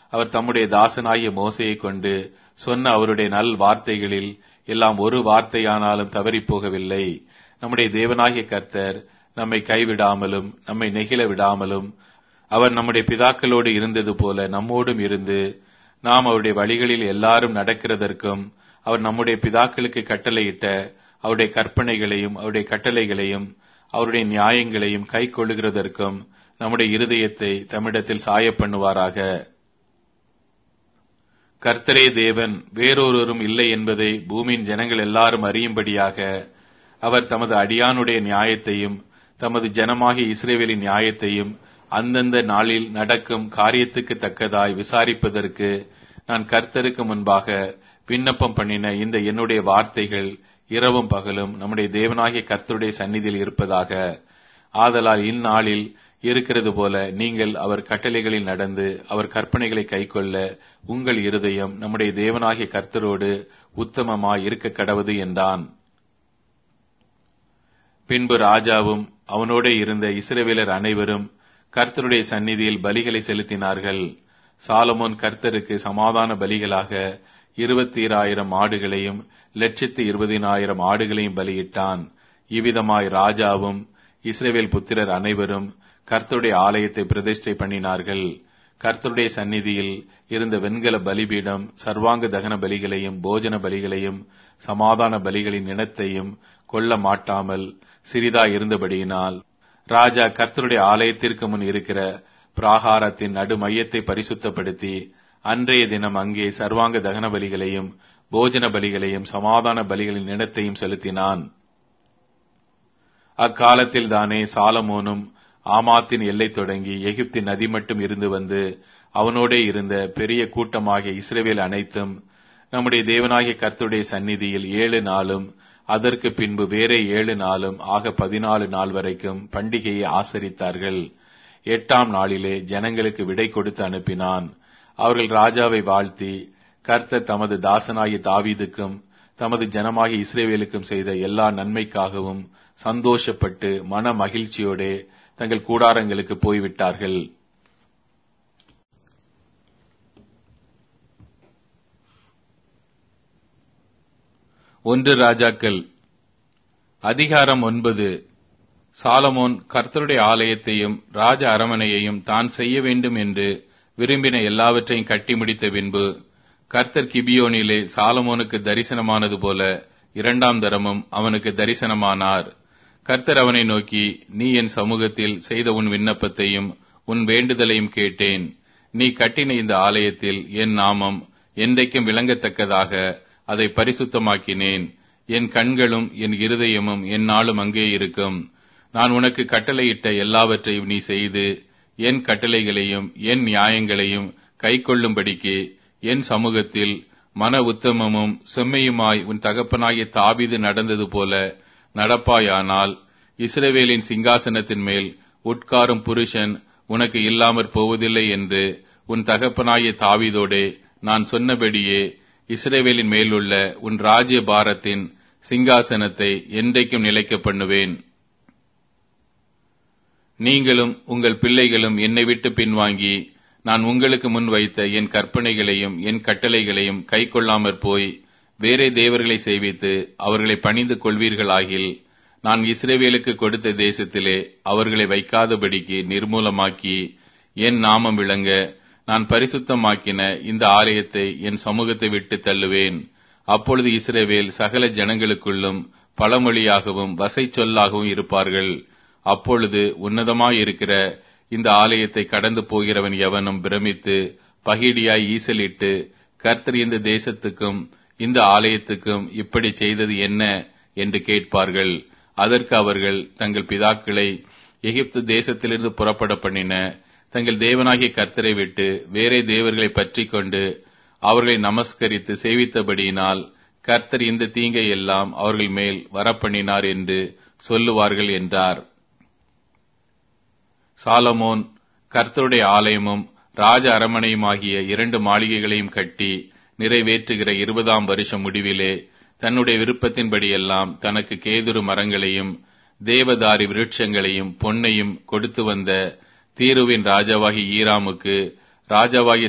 அவர் தம்முடைய தாசனாகிய மோசையை கொண்டு சொன்ன அவருடைய நல் வார்த்தைகளில் எல்லாம் ஒரு வார்த்தையானாலும் தவறி போகவில்லை நம்முடைய தேவனாகிய கர்த்தர் நம்மை கைவிடாமலும் நம்மை நெகிழ விடாமலும் அவர் நம்முடைய பிதாக்களோடு இருந்தது போல நம்மோடும் இருந்து நாம் அவருடைய வழிகளில் எல்லாரும் நடக்கிறதற்கும் அவர் நம்முடைய பிதாக்களுக்கு கட்டளையிட்ட அவருடைய கற்பனைகளையும் அவருடைய கட்டளைகளையும் அவருடைய நியாயங்களையும் கை கொள்ளுகிறதற்கும் நம்முடைய இருதயத்தை தமிழத்தில் சாய பண்ணுவாராக கர்த்தரே தேவன் வேறொருவரும் இல்லை என்பதை பூமியின் ஜனங்கள் எல்லாரும் அறியும்படியாக அவர் தமது அடியானுடைய நியாயத்தையும் தமது ஜனமாகிய இஸ்ரேவேலின் நியாயத்தையும் அந்தந்த நாளில் நடக்கும் காரியத்துக்கு தக்கதாய் விசாரிப்பதற்கு நான் கர்த்தருக்கு முன்பாக விண்ணப்பம் பண்ணின இந்த என்னுடைய வார்த்தைகள் இரவும் பகலும் நம்முடைய தேவனாகிய கர்த்தருடைய சந்நிதியில் இருப்பதாக ஆதலால் இந்நாளில் இருக்கிறது போல நீங்கள் அவர் கட்டளைகளில் நடந்து அவர் கற்பனைகளை கைக்கொள்ள உங்கள் இருதயம் நம்முடைய தேவனாகிய கர்த்தரோடு உத்தமமாய் இருக்க கடவுது என்றான் பின்பு ராஜாவும் அவனோட இருந்த இஸ்ரவேலர் அனைவரும் கர்த்தருடைய சந்நிதியில் பலிகளை செலுத்தினார்கள் சாலமோன் கர்த்தருக்கு சமாதான பலிகளாக இருபத்தி ஆயிரம் ஆடுகளையும் லட்சத்து இருபதினாயிரம் ஆடுகளையும் பலியிட்டான் இவ்விதமாய் ராஜாவும் இஸ்ரேவேல் புத்திரர் அனைவரும் கர்த்தருடைய ஆலயத்தை பிரதிஷ்டை பண்ணினார்கள் கர்த்தருடைய சந்நிதியில் இருந்த வெண்கல பலிபீடம் சர்வாங்க தகன பலிகளையும் போஜன பலிகளையும் சமாதான பலிகளின் இனத்தையும் கொல்ல மாட்டாமல் சிறிதா இருந்தபடியினால் ராஜா கர்த்தருடைய ஆலயத்திற்கு முன் இருக்கிற பிராகாரத்தின் நடு மையத்தை பரிசுத்தப்படுத்தி அன்றைய தினம் அங்கே சர்வாங்க தகன பலிகளையும் போஜன பலிகளையும் சமாதான பலிகளின் இனத்தையும் செலுத்தினான் அக்காலத்தில் தானே சாலமோனும் ஆமாத்தின் எல்லை தொடங்கி எகிப்தின் நதி மட்டும் இருந்து வந்து அவனோடே இருந்த பெரிய கூட்டமாகிய இஸ்ரேவேல் அனைத்தும் நம்முடைய தேவனாகிய கர்த்தருடைய சந்நிதியில் ஏழு நாளும் அதற்கு பின்பு வேற ஏழு நாளும் ஆக பதினாலு நாள் வரைக்கும் பண்டிகையை ஆசரித்தார்கள் எட்டாம் நாளிலே ஜனங்களுக்கு விடை கொடுத்து அனுப்பினான் அவர்கள் ராஜாவை வாழ்த்தி கர்த்தர் தமது தாசனாகிய தாவீதுக்கும் தமது ஜனமாகிய இஸ்ரேவேலுக்கும் செய்த எல்லா நன்மைக்காகவும் சந்தோஷப்பட்டு மன மகிழ்ச்சியோடே தங்கள் கூடாரங்களுக்கு போய்விட்டார்கள் ஒன்று ராஜாக்கள் அதிகாரம் ஒன்பது சாலமோன் கர்த்தருடைய ஆலயத்தையும் ராஜ அரமனையையும் தான் செய்ய வேண்டும் என்று விரும்பின எல்லாவற்றையும் கட்டி முடித்த பின்பு கர்த்தர் கிபியோனிலே சாலமோனுக்கு தரிசனமானது போல இரண்டாம் தரமும் அவனுக்கு தரிசனமானார் கர்த்தர் அவனை நோக்கி நீ என் சமூகத்தில் செய்த உன் விண்ணப்பத்தையும் உன் வேண்டுதலையும் கேட்டேன் நீ கட்டின இந்த ஆலயத்தில் என் நாமம் என்றைக்கும் விளங்கத்தக்கதாக அதை பரிசுத்தமாக்கினேன் என் கண்களும் என் இருதயமும் என் நாளும் அங்கே இருக்கும் நான் உனக்கு கட்டளையிட்ட எல்லாவற்றையும் நீ செய்து என் கட்டளைகளையும் என் நியாயங்களையும் கைக்கொள்ளும்படிக்கு என் சமூகத்தில் மன உத்தமமும் செம்மையுமாய் உன் தகப்பனாகிய தாபிது நடந்தது போல நடப்பாயானால் இஸ்ரவேலின் சிங்காசனத்தின் மேல் உட்காரும் புருஷன் உனக்கு இல்லாமற் போவதில்லை என்று உன் தகப்பனாகிய தாவிதோடே நான் சொன்னபடியே இஸ்ரேவேலின் மேலுள்ள உன் ராஜ்ய பாரத்தின் சிங்காசனத்தை என்றைக்கும் நிலைக்க பண்ணுவேன் நீங்களும் உங்கள் பிள்ளைகளும் என்னை விட்டு பின்வாங்கி நான் உங்களுக்கு முன் வைத்த என் கற்பனைகளையும் என் கட்டளைகளையும் கை கொள்ளாமற் போய் வேறே தேவர்களை செய்வித்து அவர்களை பணிந்து கொள்வீர்களாகில் நான் இஸ்ரேவேலுக்கு கொடுத்த தேசத்திலே அவர்களை வைக்காதபடிக்கு நிர்மூலமாக்கி என் நாமம் விளங்க நான் பரிசுத்தமாக்கின இந்த ஆலயத்தை என் சமூகத்தை விட்டு தள்ளுவேன் அப்பொழுது இஸ்ரேவேல் சகல ஜனங்களுக்குள்ளும் பழமொழியாகவும் வசை சொல்லாகவும் இருப்பார்கள் அப்பொழுது உன்னதமாயிருக்கிற இந்த ஆலயத்தை கடந்து போகிறவன் எவனும் பிரமித்து பகிடியாய் ஈசலிட்டு கர்த்தர் இந்த தேசத்துக்கும் இந்த ஆலயத்துக்கும் இப்படி செய்தது என்ன என்று கேட்பார்கள் அதற்கு அவர்கள் தங்கள் பிதாக்களை எகிப்து தேசத்திலிருந்து புறப்பட பண்ணின தங்கள் தேவனாகிய கர்த்தரை விட்டு வேறே தேவர்களை பற்றி கொண்டு அவர்களை நமஸ்கரித்து சேவித்தபடியினால் கர்த்தர் இந்த தீங்கை எல்லாம் அவர்கள் மேல் வரப்பண்ணினார் என்று சொல்லுவார்கள் என்றார் சாலமோன் கர்த்தருடைய ஆலயமும் ராஜ அரமனையுமாகிய இரண்டு மாளிகைகளையும் கட்டி நிறைவேற்றுகிற இருபதாம் வருஷம் முடிவிலே தன்னுடைய விருப்பத்தின்படியெல்லாம் தனக்கு கேதுரு மரங்களையும் தேவதாரி விருட்சங்களையும் பொன்னையும் கொடுத்து வந்த தீருவின் ராஜாவாகி ஈராமுக்கு ராஜாவாகிய